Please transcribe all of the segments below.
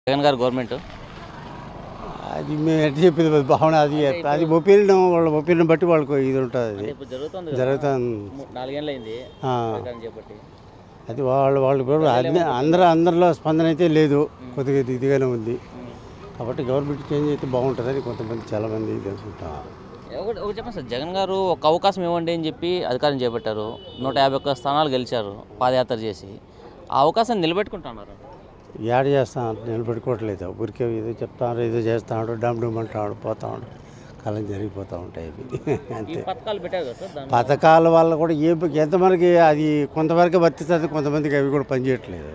జగన్ గారు గవర్నమెంట్ అది మేము ఎట్లా చెప్పింది భావన అది అది ఒపీనియన్ వాళ్ళ ఒపీనియన్ బట్టి వాళ్ళకు ఇది ఉంటుంది అది ఇప్పుడు జరుగుతుంది జరుగుతుంది నాలుగేళ్ళు అయింది ఆ, చేపట్టి అది వాళ్ళు వాళ్ళు కూడా అన్ని- అందరూ అందరిలో స్పందన అయితే లేదు కొద్దిగా ఇది- ఇదిగానే ఉంది కాబట్టి గవర్నమెంట్ చేంజ్ అయితే బాగుంటుందని కొంతమంది చాలామంది తెలుసుకుంటారు ఒకటి ఒకటి చెప్పండి సార్ జగన్ గారు ఒక అవకాశం ఇవ్వండి అని చెప్పి అధికారం చేపట్టారు నూట యాభై ఒక్క స్థానాలు గెలిచారు పాదయాత్ర చేసి ఆ అవకాశాన్ని నిలబెట్టుకుంటున్నారు యాడ్ చేస్తాను నిలబెట్టుకోవట్లేదు ఊరికే ఏదో చెప్తాడు ఏదో చేస్తాడు డమ్ డమ్ అంటాడు పోతాడు కాలం జరిగిపోతూ ఉంటాయి ఇవి ఈ అంతే పథకాలు పెట్టారు కదా సార్ దాని పథకాల వల్ల కూడా ఏ ఎంతమందికి అది కొంతవరకు వర్తిస్తుంది కొంతమందికి అవి కూడా పనిచేయట్లేదు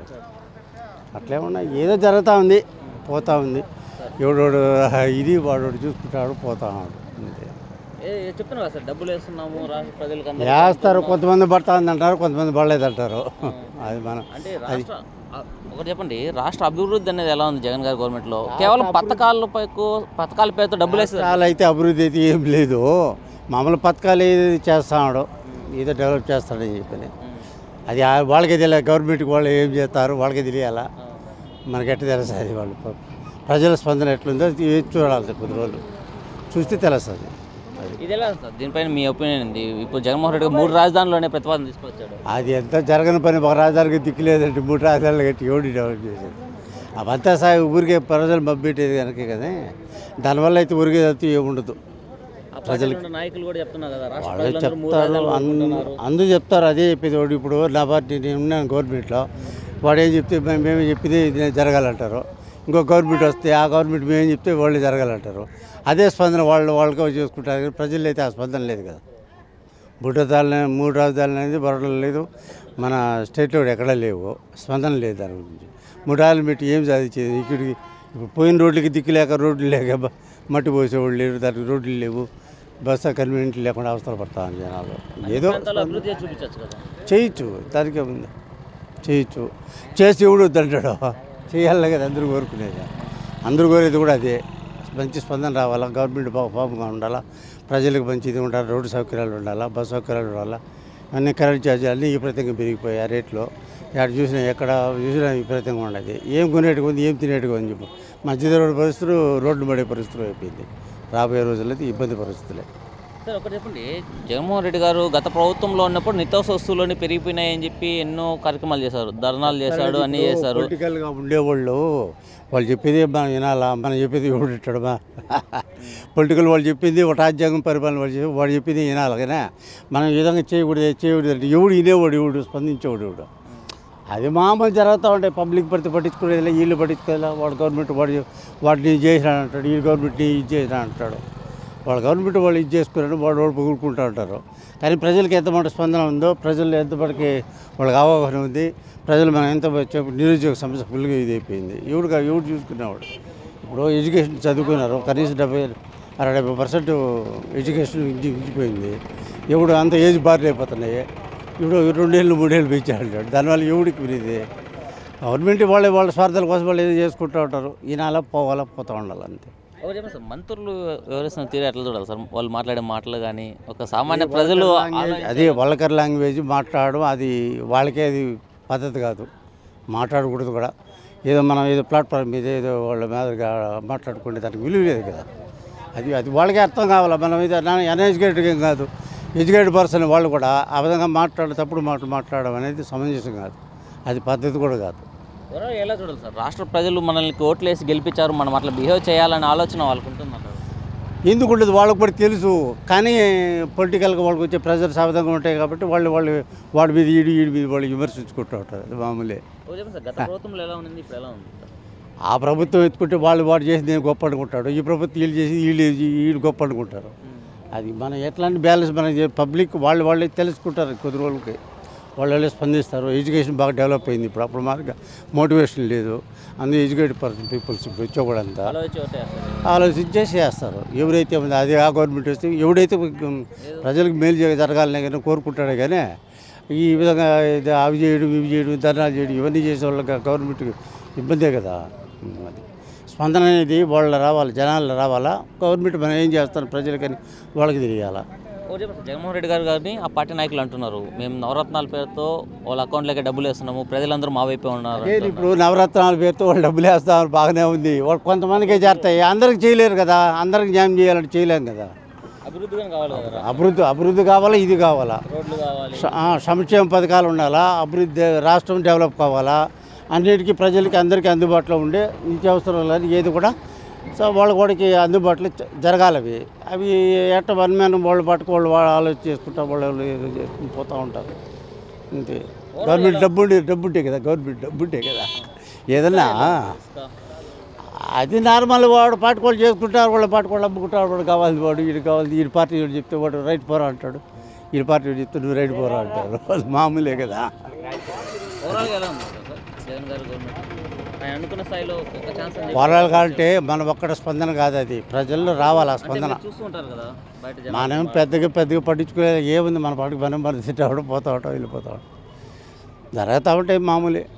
అట్లే ఉన్నాయి ఏదో జరుగుతూ ఉంది పోతూ ఉంది ఎవడోడు ఇది వాడు చూసుకుంటాడు పోతా ఉన్నాడు అంతే ఏ ఏ చెప్తున్నారు కదా సార్ డబ్బులు వేస్తున్నాము రాష్ట్ర ప్రజలకు అందరికీ. వేస్తారు కొంతమంది పడుతుంది అంటారు కొంతమంది పడలేదు అంటారు అది మనం అంటే రాష్ట్ర ఆ, ఒకటి చెప్పండి రాష్ట్ర అభివృద్ధి అనేది ఎలా ఉంది జగన్ గారి గవర్నమెంట్లో కేవలం పథకాల పైకు పథకాల పేరుతో డబ్బులు వేస్తారు పథకాలు అయితే అభివృద్ధి అయితే ఏం లేదు మామూలు పథకాలు ఏది చేస్తాడు ఏదో డెవలప్ చేస్తాడని చెప్పని అది ఆ- వాళ్ళకే తెలియాలి గవర్నమెంట్కి వాళ్ళు ఏం చేస్తారు వాళ్ళకే తెలియాలా మనకి ఎట్ట తెలుస్తుంది అది వాళ్ళు ప- ప్రజల స్పందన ఎట్లుందో అది చూడాలి కొద్ది రోజులు చూస్తే తెలుస్తుంది అది ఇది ఎలా ఉంది సార్ దీనిపైన మీ ఒపీనియన్ ఉంది ఇప్పుడు జగన్మోహన్ రెడ్డి గారు మూడు రాజధానుల్లోనే ప్రతిపాదన తీసుకొచ్చాడు అది ఎంత జరగని పని ఒక రాజధానికి దిక్కు లేదంటే మూడు రాజధానులు కట్టి ఎవడు డెవలప్ చేసేది అవంతా సాగు ఊరికే ప్రజలు మబ్బెట్టేది కనుక కదా దానివల్ల అయితే ఊరికే తప్పితే ఏముండదు ఆ పార్టీలో ఉన్న నాయకులు కూడా చెప్తున్నారు కదా రాష్ట్ర వాళ్ళు ప్రజలందరూ మూడు చెప్తారు రాజధానులు అందు కోరుకుంటున్నారు. అందరూ చెప్తారు అదే చెప్పేది వాడు ఇప్పుడు నా పార్టీ నేను ఉన్నాను గవర్నమెంట్లో వాడు ఏం చెప్తే మేము మేమే చెప్పింది ఇది జరగాలంటారు ఇంకో గవర్నమెంట్ వస్తే ఆ గవర్నమెంట్ మేమేం చెప్తే వాళ్ళు జరగాలంటారు అదే స్పందన వాళ్ళు వాళ్ళకో చేసుకుంటారు కానీ ప్రజల్లో అయితే ఆ స్పందన లేదు కదా మూడు రాజధానులు మూడు రాజధానులు అనేది బరోడాలో లేదు మన స్టేట్లో కూడా ఎక్కడా లేవు స్పందన లేదు దాని గురించి మూడు రాజులు పెట్టి ఏం సాధించేది ఇక్కడికి ఇప్పుడు పోయిన రోడ్లకి దిక్కు లేక రోడ్లు లేక బ- మట్టి పోసేవాళ్ళు లేరు దానికి రోడ్లు లేవు బస్సు కన్వీనియంట్ లేకుండా అవసరం పడతాను జనాలు ఏదో ప్రాంతాల్లో అభివృద్ధి చేసి చూపించచ్చు కదా చేయొచ్చు దానికే ఉంది చేయొచ్చు చేసి ఎవడు వద్దంటాడు చేయాలి కదా అందరూ కోరుకునేది అందరూ కోరేది కూడా అదే మంచి స్పందన రావాలా గవర్నమెంట్ బాగా పాపంగా ఉండాలా ప్రజలకు మంచిది ఉండాలి రోడ్డు సౌకర్యాలు ఉండాలా బస్ సౌకర్యాలు ఉండాలా అన్ని కరెంట్ ఛార్జీలు అన్నీ విపరీతంగా పెరిగిపోయాయి ఆ రేట్లో ఎక్కడ చూసినా ఎక్కడ చూసినా విపరీతంగా ఉండదు ఏం కొనేట్టుగా ఉంది ఏం తినేట్టుగా ఉంది చెప్పు మధ్య రోడ్డు పరిస్థితులు రోడ్లు పడే పరిస్థితులు అయిపోయింది రాబోయే రోజుల్లో అయితే ఇబ్బంది పరిస్థితులే సార్ ఒకటి చెప్పండి జగన్మోహన్ రెడ్డి గారు గత ప్రభుత్వంలో ఉన్నప్పుడు నిత్యావసర వస్తువులని పెరిగిపోయినాయని చెప్పి ఎన్నో కార్యక్రమాలు చేశారు ధర్నాలు చేశాడు అన్నీ చేశారు పొలిటికల్గా ఉండేవాళ్ళు వాళ్ళు చెప్పేది మనం వినాలా మనం చెప్పేది ఎవడు ఇట్టాడు మా పొలిటికల్ వాళ్ళు చెప్పింది ఒక రాజ్యాంగం పరిపాలన వాళ్ళు చెప్పి వాడు చెప్పింది వినాలి కానీ మనం ఈ విధంగా చేయకూడదు చేయకూడదు అంటే ఎవడు వినేవాడు ఎవడు స్పందించేవాడు ఎవడు అది మామూలు జరుగుతూ ఉంటాయి పబ్లిక్ పడితే పట్టించుకునేది వీళ్ళు పట్టించుకోలే వాడు గవర్నమెంట్ వాడు వాడిని ఇది చేసినాడు అంటాడు ఈ గవర్నమెంట్ ఇది చేసినా అంటాడు వాళ్ళ గవర్నమెంట్ వాళ్ళు ఇది చేసుకున్నాడు వాడు వాడు పొగుడుకుంటూ ఉంటారు కానీ ప్రజలకు ఎంత మాట స్పందన ఉందో ప్రజలు ఎంతవరకు వాళ్ళకి అవగాహన ఉంది ప్రజలు మనం ఎంత చెప్పు నిరుద్యోగ సమస్య ఫుల్గా ఇది అయిపోయింది ఎవడు కా- ఎవడు చూసుకునేవాడు ఇప్పుడు ఎడ్యుకేషన్ చదువుకున్నారు కనీసం డెబ్బై అరవై డెబ్బై పర్సెంట్ ఎడ్యుకేషన్ ఇంచి ఇంచిపోయింది ఎవడు అంత ఏజ్ బార్లు అయిపోతున్నాయి ఇప్పుడు రెండేళ్ళు మూడేళ్ళు పెంచాడు దానివల్ల ఎవడికి వినేది గవర్నమెంట్ వాళ్ళే వాళ్ళ స్వార్థాల కోసం వాళ్ళు ఏదో చేసుకుంటూ ఉంటారు ఈనాల పోవాలా పోతూ ఉండాలి అంతే ఒకటి చెప్పండి సార్ మంత్రులు వివరిస్తున్న తీరు ఎట్లా చూడాలి సార్ వాళ్ళు మాట్లాడే మాటలు కానీ ఒక సామాన్య ప్రజలు అదే వల్కర్ లాంగ్వేజ్ మాట్లాడడం అది వాళ్ళకే అది పద్ధతి కాదు మాట్లాడకూడదు కూడా ఏదో మనం ఏదో ప్లాట్ఫామ్ మీద ఏదో వాళ్ళ మీద మాట్లాడుకుంటే దానికి విలువ లేదు కదా అది అది వాళ్ళకే అర్థం కావాలి మనం ఇది అన్ఎడ్యుకేటెడ్ ఏం కాదు ఎడ్యుకేటెడ్ పర్సన్ వాళ్ళు కూడా ఆ విధంగా మాట్లాడే తప్పుడు మాటలు మాట్లాడడం అనేది సమంజసం కాదు అది పద్ధతి కూడా కాదు ఎవరో ఎలా చూడాలి సార్ రాష్ట్ర ప్రజలు మనల్ని ఓట్లు వేసి గెలిపించారు మనం అట్లా బిహేవ్ చేయాలనే ఆలోచన వాళ్ళకు ఉంటుందంటారు ఎందుకు ఉండదు వాళ్ళకు కూడా తెలుసు కానీ పొలిటికల్గా వాళ్ళకి వచ్చే ప్రెజర్ సావిధంగా ఉంటాయి కాబట్టి వాళ్ళు వాళ్ళు వాడి మీద ఈడు ఈడి మీద వాళ్ళు విమర్శించుకుంటూ ఉంటారు అది మామూలే ఒకటి చెప్పండి సార్ గత ప్రభుత్వంలో ఎలా ఉంది ఇప్పుడు ఎలా ఉంది సార్ ఆ ప్రభుత్వం ఎత్తుకుంటే వాళ్ళు వాడు చేసి నేను గొప్ప అనుకుంటాడు ఈ ప్రభుత్వం వీళ్ళు చేసి వీళ్ళు చేసి వీళ్ళు గొప్ప అనుకుంటారు అది మనం ఎట్లాంటి బ్యాలెన్స్ మనం పబ్లిక్ వాళ్ళు వాళ్ళే తెలుసుకుంటారు కొద్ది రోజులకి వాళ్ళు వాళ్ళే స్పందిస్తారు ఎడ్యుకేషన్ బాగా డెవలప్ అయింది ఇప్పుడు అప్పుడు మాదిరిగా మోటివేషన్ లేదు అందుకే ఎడ్యుకేటెడ్ పర్సన్ పీపుల్స్ ఇప్పుడు వచ్చేవాడంతా ఆలోచించి ఒకటే సార్ ఆలోచించి చేసి చేస్తారు ఎవరైతే ఉంది అది ఆ గవర్నమెంట్ వస్తే ఎవడైతే ప్రజలకు మేలు చేయ జరగాలని కానీ కోరుకుంటాడే కానీ ఈ విధంగా ఇది అవి చేయడం ఇవి చేయడం ధర్నాలు చేయడం ఇవన్నీ చేసే వాళ్ళకి గవర్నమెంట్ ఇబ్బందే కదా అది స్పందన అనేది వాళ్ళ రావాలి జనాలు రావాలా గవర్నమెంట్ మనం ఏం చేస్తాం ప్రజలకని వాళ్ళకి తెలియాలా ఓ చెప్పండి. జగన్మోహన్ రెడ్డి గారు గారిని ఆ పార్టీ నాయకులు అంటున్నారు మేము నవరత్నాల పేరుతో వాళ్ళ అకౌంట్లోకి డబ్బులు వేస్తున్నాము ప్రజలందరూ మా వైపే ఉన్నారు లేదు ఇప్పుడు నవరత్నాల పేరుతో వాళ్ళు డబ్బులు వేస్తారు బాగానే ఉంది వాళ్ళు కొంతమందికే చేస్తాయి అందరికి చేయలేరు కదా అందరికి న్యాయం చేయాలంటే చేయలేం కదా అభివృద్ధిగా కావాలి కదా అభివృద్ధి అభివృద్ధి కావాలా ఇది కావాలా రోడ్లు కావాలి స- ఆ, సంక్షేమ పథకాలు ఉండాలా అభివృద్ధి రాష్ట్రం డెవలప్ కావాలా అన్నిటికీ ప్రజలకి అందరికీ అందుబాటులో ఉండే నిత్యావసరాలు ఏది కూడా సో వాళ్ళ కూడా అందుబాటులో జ- జరగాలి అవి అవి ఎట్ట వన్ మ్యాన్ వాళ్ళు పట్టుకు వాళ్ళు వాళ్ళు ఆలోచన చేసుకుంటా వాళ్ళు వాళ్ళు ఏదో చేసుకుని పోతూ ఉంటారు అంతే గవర్నమెంట్ డబ్బు ఉండే డబ్బు ఉంటే కదా గవర్నమెంట్ డబ్బు ఉంటే కదా ఏదన్నా అది నార్మల్ వాడు పాటుకోళ్ళు చేసుకుంటారు వాళ్ళ పాటుకోళ్ళు అమ్ముకుంటారు వాడు కావాలి వాడు వీడు కావాలి వీడి పార్టీ వీడు చెప్తే వాడు రైట్ పోరా అంటాడు వీడి పార్టీ వీడు చెప్తే నువ్వు రైట్ పోరా అంటారు అది మామూలే కదా ఓవరాల్గా ఎలా ఉంది సార్ జగన్ గారు గవర్నమెంట్ ఆయన అనుకున్న స్థాయిలో ఒక ఛాన్స్ అని చెప్పి పోరాలు కంటే మన ఒక్కడ స్పందన కాదు అది ప్రజల్లో రావాలి ఆ స్పందన మీరు చూస్తూ ఉంటారు కదా బయట జనం మనం పెద్దగా పెద్దగా పట్టించుకునే ఏముంది మన పాటికి మనం మనం తిట్టవడం పోతా ఉంటాం వెళ్ళిపోతా ఉంటాం జరుగుతూ ఉంటాయి మామూలే